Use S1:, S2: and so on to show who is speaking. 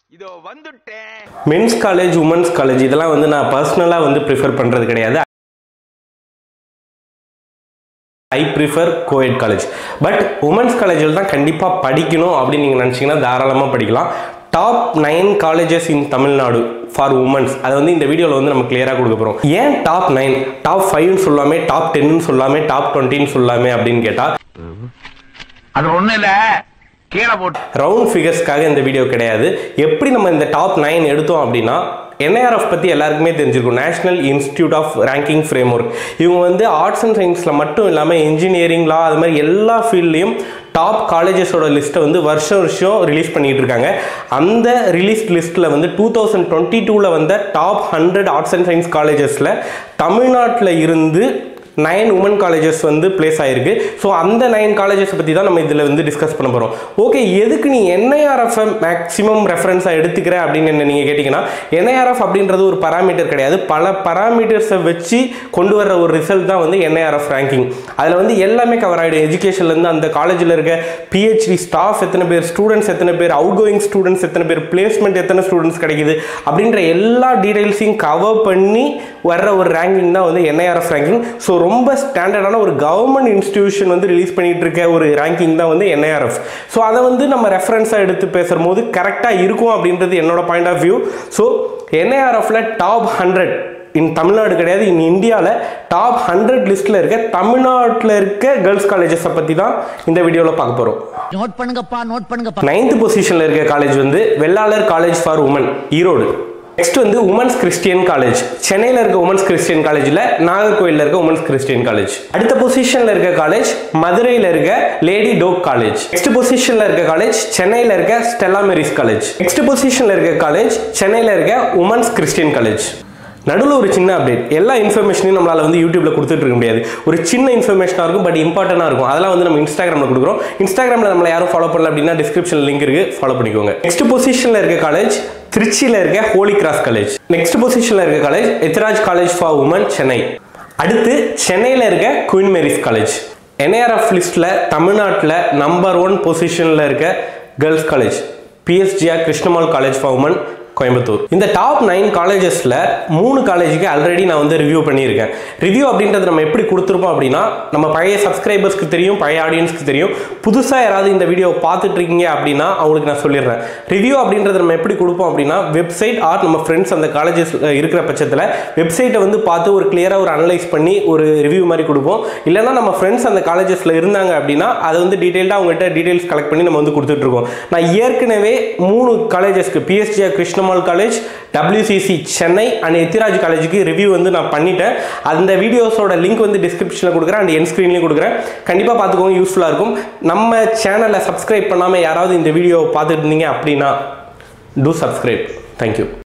S1: இதோ வந்துட்டேன்
S2: men's college women's college இதெல்லாம் வந்து நான் பர்சனலாக வந்து ப்ரிஃபர் பண்ணுறது கிடையாது I prefer coed college but women's காலேஜில் தான் கண்டிப்பாக படிக்கணும் அப்படின்னு நீங்கள் நினச்சிங்கன்னா தாராளமாக படிக்கலாம் top nine colleges in Tamil Nadu for women's அதை வந்து இந்த வீடியோவில் வந்து நம்ம கிளியராக கொடுக்க போகிறோம் ஏன் டாப் நைன் டாப் ஃபைவ்னு சொல்லாமே டாப் டென்னு சொல்லாமே டாப் டுவெண்ட்டின்னு சொல்லாமே அப்படின்னு கேட்டால்
S1: அது ஒண்ணு இல்ல கீழே போட்டு
S2: ரவுண்ட் ஃபிகர்ஸ்க்காக இந்த வீடியோ கிடையாது எப்படி நம்ம இந்த டாப் நைன் எடுத்தோம் அப்படின்னா என்ஐஆர்எஃப் பற்றி எல்லாருக்குமே தெரிஞ்சிருக்கும் national institute of ranking framework இவங்க வந்து ஆர்ட்ஸ் அண்ட் சயின்ஸில் மட்டும் இல்லாமல் இன்ஜினியரிங் லா அது மாதிரி எல்லா ஃபீல்ட்லேயும் டாப் காலேஜஸோட லிஸ்ட்டை வந்து வருஷம் வருஷம் ரிலீஸ் பண்ணிட்டு இருக்காங்க அந்த ரிலீஸ் லிஸ்ட்டில் வந்து டூ தௌசண்ட் டுவெண்ட்டி டூவில் வந்த top hundred arts and science காலேஜஸில் தமிழ்நாட்டில் இருந்து நைன் உமன் காலேஜஸ் வந்து பிளேஸ் ஆயிருக்கு ஸோ அந்த நைன் காலேஜஸ் பற்றி தான் நம்ம இதில் வந்து டிஸ்கஸ் பண்ண போகிறோம் ஓகே எதுக்கு நீ என்ஐஆர்எஃப் மேக்ஸிமம் ரெஃபரன்ஸாக எடுத்துக்கிற அப்படின்னு என்ன நீங்கள் கேட்டிங்கன்னா என்ஐஆர்எஃப் அப்படின்றது ஒரு பராமீட்டர் கிடையாது பல பராமீட்டர்ஸை வச்சு கொண்டு வர ஒரு ரிசல்ட் தான் வந்து என்ஐஆர்எஃப் ரேங்கிங் அதில் வந்து எல்லாமே கவர் ஆகிடும் எஜுகேஷன்லேருந்து அந்த காலேஜில் இருக்க பிஹெச்டி ஸ்டாஃப் எத்தனை பேர் ஸ்டூடெண்ட்ஸ் எத்தனை பேர் அவுட் கோயிங் ஸ்டூடெண்ட்ஸ் எத்தனை பேர் பிளேஸ்மெண்ட் எத்தனை ஸ்டூடெண்ட்ஸ் கிடைக்குது அப்படின்ற எல்லா டீடைல்ஸையும் கவர் பண்ணி வர்ற ஒரு ரேங்கிங் தான் வந்து என்ஐஆர்எஃப் ரேங்கிங் ஸோ ரொம்ப ஸ்டாண்டர்டான ஒரு கவர்மெண்ட் இன்ஸ்டிடியூஷன் வந்து ரிலீஸ் பண்ணிட்டு இருக்க ஒரு ரேங்கிங் தான் வந்து என்ஐஆர்எஃப் ஸோ அதை வந்து நம்ம ரெஃபரன்ஸாக எடுத்து பேசும்போது கரெக்டாக இருக்கும் அப்படின்றது என்னோட பாயிண்ட் ஆஃப் வியூ ஸோ என்ஐஆர்எஃப்ல டாப் ஹண்ட்ரட் இன் தமிழ்நாடு கிடையாது இன் இந்தியாவில் டாப் ஹண்ட்ரட் லிஸ்ட்டில் இருக்க தமிழ்நாட்டில் இருக்க கேர்ள்ஸ் காலேஜஸை பற்றி தான் இந்த வீடியோவில் பார்க்க போகிறோம்
S3: நோட் பண்ணுங்கப்பா நோட் பண்ணுங்கப்பா
S2: நைன்த் பொசிஷனில் இருக்க காலேஜ் வந்து Vellalar college for women Erode next வந்து உமன்ஸ் கிறிஸ்டியன் காலேஜ் சென்னையில் இருக்க உமன்ஸ் கிறிஸ்டியன் காலேஜில் நாகர்கோயிலில் இருக்க உமன்ஸ் கிறிஸ்டியன் காலேஜ் அடுத்த பொசிஷனில் இருக்க காலேஜ் மதுரையில் இருக்க லேடி டோக் காலேஜ் நெக்ஸ்ட் பொசிஷனில் இருக்க காலேஜ் சென்னையில் இருக்க ஸ்டெல்லா மேரிஸ் காலேஜ் நெக்ஸ்ட் பொசிஷனில் இருக்க காலேஜ் சென்னையில் இருக்க உமன்ஸ் கிறிஸ்டியன் காலேஜ் நடுவில் ஒரு சின்ன அப்டேட் எல்லா இன்ஃபர்மேஷனையும் நம்மளால் வந்து யூடியூப்ல கொடுத்துட்டு இருக்க முடியாது ஒரு சின்ன இன்ஃபர்மேஷனாக இருக்கும் பட் இம்பார்ட்டண்டாக இருக்கும் அதெல்லாம் வந்து நம்ம இன்ஸ்டாகிராமில் கொடுக்குறோம் இன்ஸ்டாகிராமில் நம்மளை யாரும் ஃபாலோ பண்ணல அப்படின்னா டிஸ்கிரிப்ஷன் லிங்க் இருக்கு ஃபாலோ பண்ணிக்கோங்க நெக்ஸ்ட் பொசிஷனில் இருக்க காலேஜ் திருச்சியில் இருக்க ஹோலி கிராஸ் காலேஜ் நெக்ஸ்ட் பொசிஷனில் இருக்க college Ethiraj college for women Chennai அடுத்து சென்னையில் இருக்க குயின் மேரிஸ் காலேஜ் என்ஏஆர்எஃப் லிஸ்ட்டில் தமிழ்நாட்டில் நம்பர் ஒன் பொசிஷனில் இருக்க girls college PSGR Krishnammal college for women Coimbatore இந்த டாப் நைன் காலேஜஸில் மூணு காலேஜுக்கு ஆல்ரெடி நான் வந்து ரிவ்யூ பண்ணியிருக்கேன் ரிவ்யூ அப்படின்றது நம்ம எப்படி கொடுத்துருப்போம் அப்படின்னா நம்ம பழைய சப்ஸ்கிரைபர்ஸ்க்கு தெரியும் பழைய ஆடியன்ஸ்க்கு தெரியும் புதுசாக யாராவது இந்த வீடியோ பார்த்துட்டு இருக்கீங்க அப்படின்னா அவங்களுக்கு நான் சொல்லிடுறேன் ரிவ்யூ அப்படின்றது நம்ம எப்படி கொடுப்போம் அப்படின்னா வெப்சைட் ஆர் நம்ம ஃப்ரெண்ட்ஸ் அந்த காலேஜஸ் இருக்கிற பட்சத்தில் வெப்சைட்டை வந்து பார்த்து ஒரு கிளியராக ஒரு அனலைஸ் பண்ணி ஒரு ரிவ்யூ மாதிரி கொடுப்போம் இல்லைன்னா நம்ம ஃப்ரெண்ட்ஸ் அந்த காலேஜஸில் இருந்தாங்க அப்படின்னா அதை வந்து டீட்டெயில்டாக அவங்ககிட்ட டீட்டெயில்ஸ் கலெக்ட் பண்ணி நம்ம வந்து கொடுத்துட்ருக்கோம் நான் ஏற்கனவே மூணு காலேஜஸ்க்கு PSTR Krishnammal college WCC Chennai and Ethiraj காலேஜுக்கு ரிவ்யூ வந்து நான் பண்ணிட்டேன் அந்த வீடியோஸோட லிங்க் வந்து டிஸ்கிரிப்ஷனில் கொடுக்குறேன் அண்ட் என் ஸ்க்ரீன்லேயும் கொடுக்குறேன் கண்டிப்பாக பார்த்துக்கோங்க யூஸ்ஃபுல்லாக இருக்கும் நம்ம சேனலை சப்ஸ்கிரைப் பண்ணாமல் யாராவது இந்த வீடியோ பார்த்துட்டு இருந்தீங்க அப்படின்னா டூ சப்ஸ்கிரைப் தேங்க்யூ